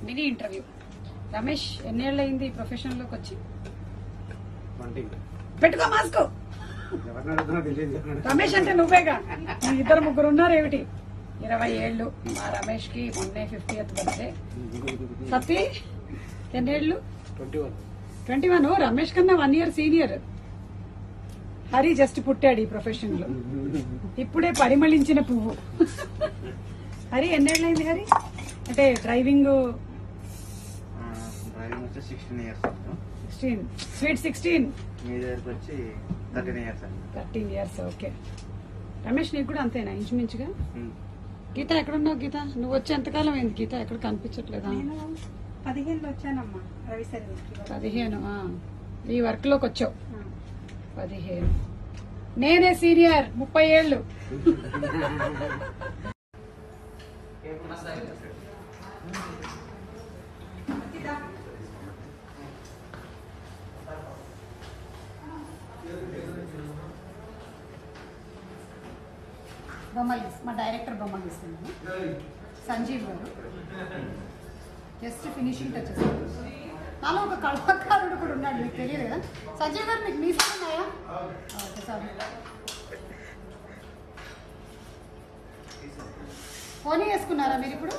Mini interview Ramesh ఎన్నేళ్ళు అయింది ఈ ప్రొఫెషన్ లోకి వచ్చి ట్వంటీ పెట్టుకో మాస్క్ ఎవరిని అడుగుతున్నా తెలియదు రమేష్ అంటే నువ్వేగా మీ ఇద్దరు ముగ్గురు ఉన్నారు ఏమిటి ఇరవై ఏళ్ళు మా రమేష్ కి మొన్నే ఫిఫ్టీ ఎత్ బర్త్డే సత్తి ఎన్నేళ్ళు twenty one twenty one Ramesh కన్నా one year senior Hari just పుట్టాడు ఈ ప్రొఫెషన్ లో ఇప్పుడే పరిమళించిన పువ్వు హరి ఎన్నేళ్ళైంది హరి అంటే డ్రైవింగ్ డ్రైవింగ్ వచ్చి sixteen years sixteen sweet sixteen మీ దగ్గరికి వచ్చి థర్టీన్ ఇయర్స్ అండి థర్టీన్ ఇయర్స్ ఓకే రమేష్ నీకు కూడా అంతేనా ఇంచుమించుగా గీత ఎక్కడున్నావు గీత నువ్వు వచ్చి ఎంతకాలం అయింది గీత ఎక్కడ కనిపించట్లేదా నేను పదిహేనులో వచ్చానమ్మా రవి సర్వీస్కి పదిహేను ఆ. ఈ వర్క్ లోకి వచ్చావు పదిహేను నేనే సీనియర్ ముప్పై ఏళ్ళు బొమ్మలు గీస్- మా డైరెక్టర్ బొమ్మలు గీస్తున్నాను సంజీవ్ గారు జస్ట్ ఫినిషింగ్ టచెస్ నాలో ఒక కళాకారుడు కూడా ఉన్నాడు మీకు తెలియదు కదా సంజయ్ గారు మీకు మీసాలు ఉన్నాయా ఓకే సార్ పోనీ వేసుకున్నారా మీరు ఇప్పుడు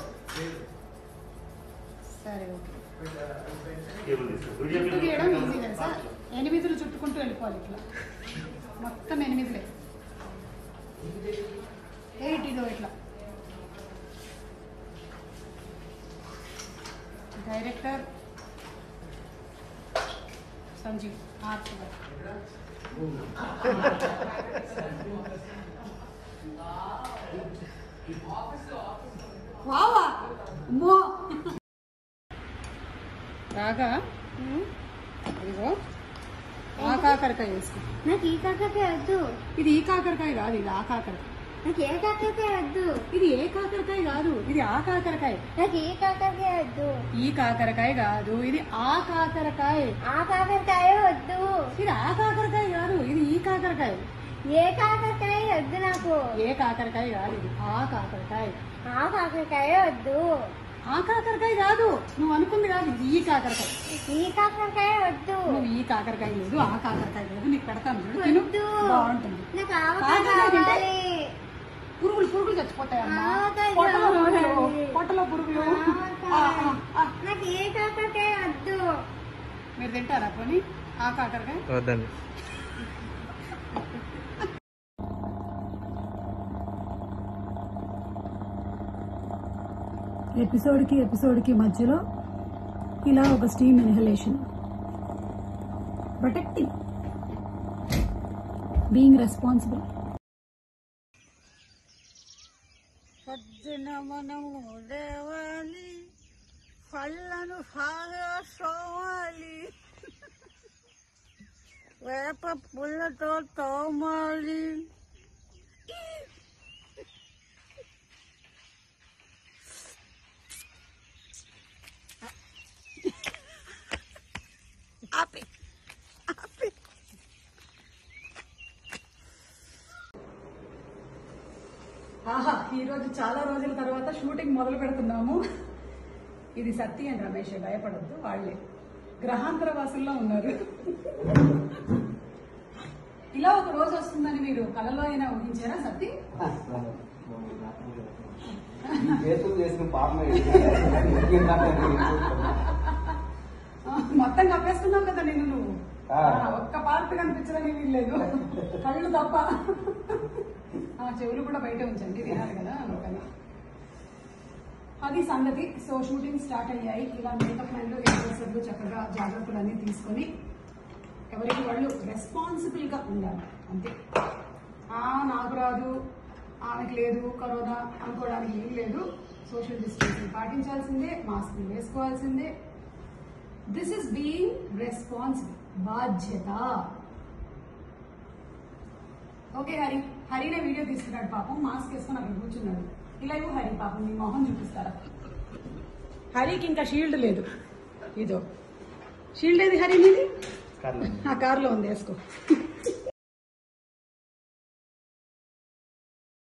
సరే ఓకే చుట్టూ గీయడం ఈజీ తెలుసా ఎనిమిదిలు చుట్టుకుంటూ వెళ్ళిపోవాలి ఇట్లా మొత్తం ఎనిమిదిలే ఎయిట్ ఇదో ఇట్లా డైరెక్టర్ సంజీవ్ ఆర్ట్ గారు. వావా అమ్మో రాగా ఇదిగో ఆ కాకరకాయ వేసుకో నాకు ఈ కాకరకాయ వద్దు ఇది ఈ కాకరకాయ కాదు ఇది ఆ కాకరకాయ నాకు ఏ కాకరకాయ వద్దు ఇది ఏ కాకరకాయ కాదు ఇది ఆ కాకరకాయ నాకు ఏ కాకరకాయ వద్దు ఈ కాకరకాయ కాదు ఇది ఆ కాకరకాయ ఆ కాకరకాయ వద్దు ఇది ఆ కాకరకాయ కాదు ఇది ఈ కాకరకాయ ఏ కాకరకాయ వద్దు నాకు ఏ కాకరకాయ కాదు ఇది ఆ కాకరకాయ ఆ కాకరకాయ వద్దు ఆ కాకరకాయ కాదు నువ్వు అనుకుంది కాదు ఇది ఈ కాకరకాయ ఈ కాకరకాయ వద్దు నువ్వు ఈ కాకరకాయ లేదు ఆ కాకరకాయ లేదు నీకు పెడతాను చూడు తిను వద్దు బాగుంటుంది నాకు ఆవకాయ కాకరకాయ తింటే కావాలి పురుగులు పురుగులు చచ్చిపోతాయమ్మా ఆవకాయ పొట్టలో పురుగులు కావాలి. పొట్టలో పురుగులు ఆ, ఆవకాయ. ఆ, ఆ. నాకు ఏ కాకరకాయ వద్దు మీరు తింటారా పోనీ ఆ కాకరకాయ వద్దండి ఎపిసోడ్కి ఎపిసోడ్కి మధ్యలో ఇలా ఒక steam inhalation protecting being responsible పొద్దున మనము లేవాలి పళ్ళను బాగా సోమాలి వేప పుల్లతో తోమాలి ఆపి ఆపి ఆహా ఈ రోజు చాలా రోజుల తర్వాత షూటింగ్ మొదలు పెడుతున్నాము ఇది సత్య అని రమేష్ భయపడద్దు వాళ్ళే గ్రహాంతర వాసుల్లో ఉన్నారు ఇలా ఒక రోజు వస్తుందని మీరు కలలో అయినా ఊహించారా సత్య చేతులు చేసిన పాపం మొత్తం కప్పేసుకున్నావు కదా నేను నువ్వు ఆ. ఆ, ఒక్క పార్ట్ కనిపించదని వీల్లేదు కళ్ళు తప్ప ఆ, చెవులు కూడా బయట ఉంచండి వినాలి కదా అందుకని అది సంగతి సో షూటింగ్ స్టార్ట్ అయ్యాయి ఇలా మేకప్ మ్యాన్లు హెయిర్ చక్కగా జాగ్రత్తలన్నీ తీసుకొని ఎవరికి వాళ్ళు రెస్పాన్సిబుల్ గా ఉండాలి అంతే ఆ నాకు రాదు ఆమెకు లేదు కరోనా అనుకోవడానికి ఏం లేదు సోషల్ డిస్టెన్సింగ్ పాటించాల్సిందే మాస్క్ వేసుకోవాల్సిందే దిస్ ఇస్ బీయింగ్ రెస్పాన్సిబుల్ బాధ్యత ఓకే హరి హరినే వీడియో తీసుకున్నాడు పాపం మాస్క్ వేసుకొని అక్కడ కూర్చున్నాడు ఇలా ఇవ్వు హరి పాపం మీ మొహం చూపిస్తారా హరికి ఇంకా షీల్డ్ లేదు ఇదో షీల్డ్ ఏది హరి నీది ఆ కార్లో ఉంది వేసుకో